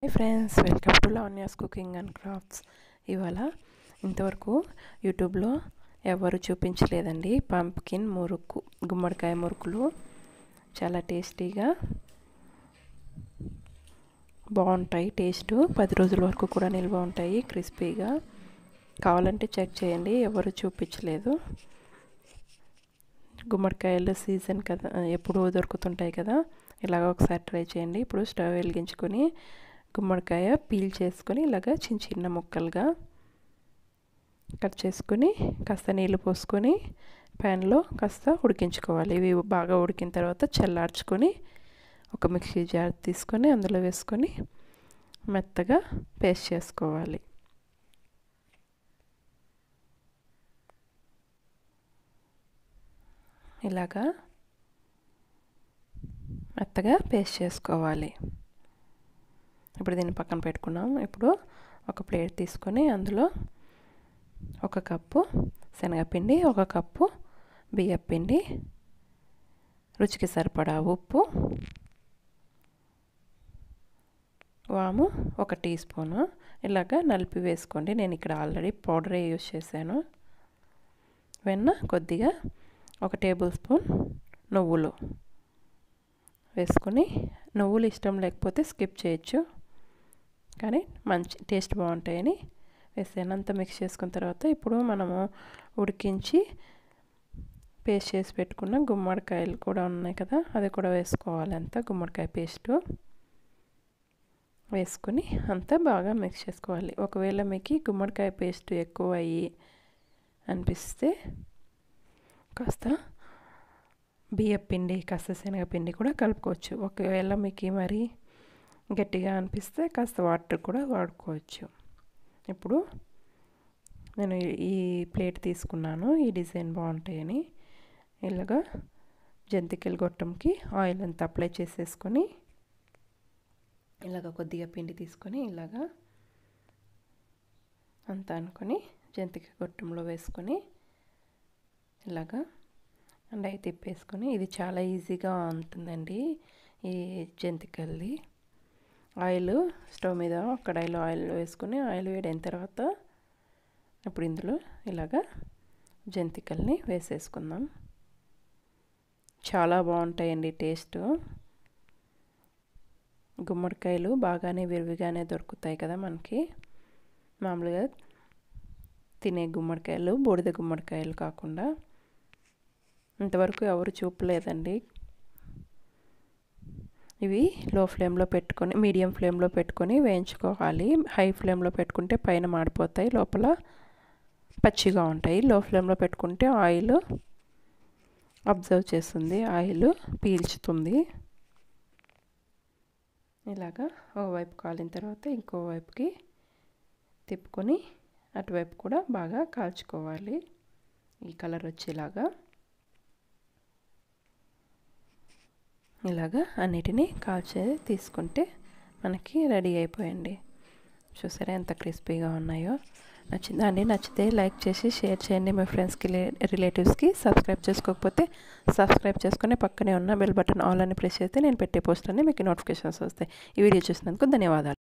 hi friends welcome to Lavanya's cooking and crafts ఇవాళ ఇంతవరకు యూట్యూబ్లో ఎవరు చూపించలేదండి పంప్కిన్ మురుకు గుమ్మడికాయ మురుకులు చాలా టేస్టీగా బాగుంటాయి టేస్ట్ పది రోజుల వరకు కూడా నిల్వ ఉంటాయి క్రిస్పీగా కావాలంటే చెక్ చేయండి ఎవరు చూపించలేదు గుమ్మడికాయలు సీజన్ కదా ఎప్పుడూ దొరుకుతుంటాయి కదా ఇలాగ ఒకసారి ట్రై చేయండి ఇప్పుడు స్టవ్ వెలిగించుకొని గుమ్మడికాయ పీల్ చేసుకొని ఇలాగ చిన్న చిన్న ముక్కలుగా కట్ చేసుకొని కాస్త నీళ్ళు పోసుకొని ప్యాన్లో కాస్త ఉడికించుకోవాలి ఇవి బాగా ఉడికిన తర్వాత చల్లార్చుకొని ఒక మిక్సీ జార్ తీసుకొని అందులో వేసుకొని మెత్తగా పేస్ట్ చేసుకోవాలి ఇలాగా మెత్తగా పేస్ట్ చేసుకోవాలి ఇప్పుడు దీన్ని పక్కన పెట్టుకున్నాం ఇప్పుడు ఒక ప్లేట్ తీసుకొని అందులో ఒక కప్పు శనగపిండి ఒక కప్పు బియ్యపిండి రుచికి సరిపడా ఉప్పు వాము ఒక టీ స్పూను ఇలాగ నలిపి వేసుకోండి నేను ఇక్కడ ఆల్రెడీ పౌడరే యూజ్ చేశాను వెన్న కొద్దిగా ఒక టేబుల్ స్పూన్ నువ్వులు వేసుకొని నువ్వులు ఇష్టం లేకపోతే స్కిప్ చేయొచ్చు కానీ మంచి టేస్ట్ బాగుంటాయని వేసాను అంతా మిక్స్ చేసుకున్న తర్వాత ఇప్పుడు మనము ఉడికించి పేస్ట్ చేసి పెట్టుకున్న గుమ్మడికాయలు కూడా ఉన్నాయి కదా అది కూడా వేసుకోవాలి అంతా గుమ్మడికాయ పేస్టు వేసుకొని అంతా బాగా మిక్స్ చేసుకోవాలి ఒకవేళ మీకు గుమ్మడికాయ పేస్ట్ ఎక్కువ అయ్యి అనిపిస్తే కాస్త బియ్యపిండి కాస్త శనగపిండి కూడా కలుపుకోవచ్చు ఒకవేళ మీకు మరి గట్టిగా అనిపిస్తే కాస్త వాటర్ కూడా వాడుకోవచ్చు ఇప్పుడు నేను ఈ ప్లేట్ తీసుకున్నాను ఈ డిజైన్ బాగుంటాయని ఇలాగా జంతికల గొట్టంకి ఆయిల్ అంతా అప్లై చేసేసుకొని ఇలాగ కొద్దిగా పిండి తీసుకొని ఇలాగా అంతా అనుకొని జంతిక గొట్టంలో వేసుకొని ఇలాగా అండ్ అయి తిప్పేసుకొని ఇది చాలా ఈజీగా ఉంటుందండి ఈ జంతికల్ది ఆయిల్ స్టవ్ మీద కడాయిలో ఆయిల్ వేసుకొని ఆయిల్ వేడైన తర్వాత ఇప్పుడు ఇందులో ఇలాగా జంతికల్ని వేసేసుకుందాం చాలా బాగుంటాయండి టేస్ట్ గుమ్మడికాయలు బాగానే విరివిగానే దొరుకుతాయి కదా మనకి మామూలుగా తినే గుమ్మడికాయలు బూడిద గుమ్మడికాయలు కాకుండా ఇంతవరకు ఎవరు చూపలేదండి ఇవి లో ఫ్లేమ్లో పెట్టుకొని మీడియం ఫ్లేమ్లో పెట్టుకొని వేయించుకోవాలి హై ఫ్లేమ్లో పెట్టుకుంటే పైన మాడిపోతాయి లోపల పచ్చిగా ఉంటాయి లో ఫ్లేమ్లో పెట్టుకుంటే ఆయిల్ అబ్జర్వ్ చేస్తుంది ఆయిల్ పీల్చుతుంది ఇలాగా ఒకవైపు కాలిన తర్వాత ఇంకో వైపుకి తిప్పుకొని అటువైపు కూడా బాగా కాల్చుకోవాలి ఈ కలర్ వచ్చేలాగా ఇలాగా అన్నిటినీ కాల్చే తీసుకుంటే మనకి రెడీ అయిపోయండి చూసారా ఎంత క్రిస్పీగా ఉన్నాయో నచ్చిందా అండి నచ్చితే లైక్ చేసి షేర్ చేయండి మీ ఫ్రెండ్స్కి రిలేటివ్స్కి సబ్స్క్రైబ్ చేసుకోకపోతే సబ్స్క్రైబ్ చేసుకుని పక్కనే ఉన్న బెల్ బటన్ ఆల్ అని ప్రెస్ చేస్తే నేను పెట్టే పోస్ట్ అన్ని మీకు నోటిఫికేషన్స్ వస్తాయి ఈ వీడియో చూసినందుకు ధన్యవాదాలు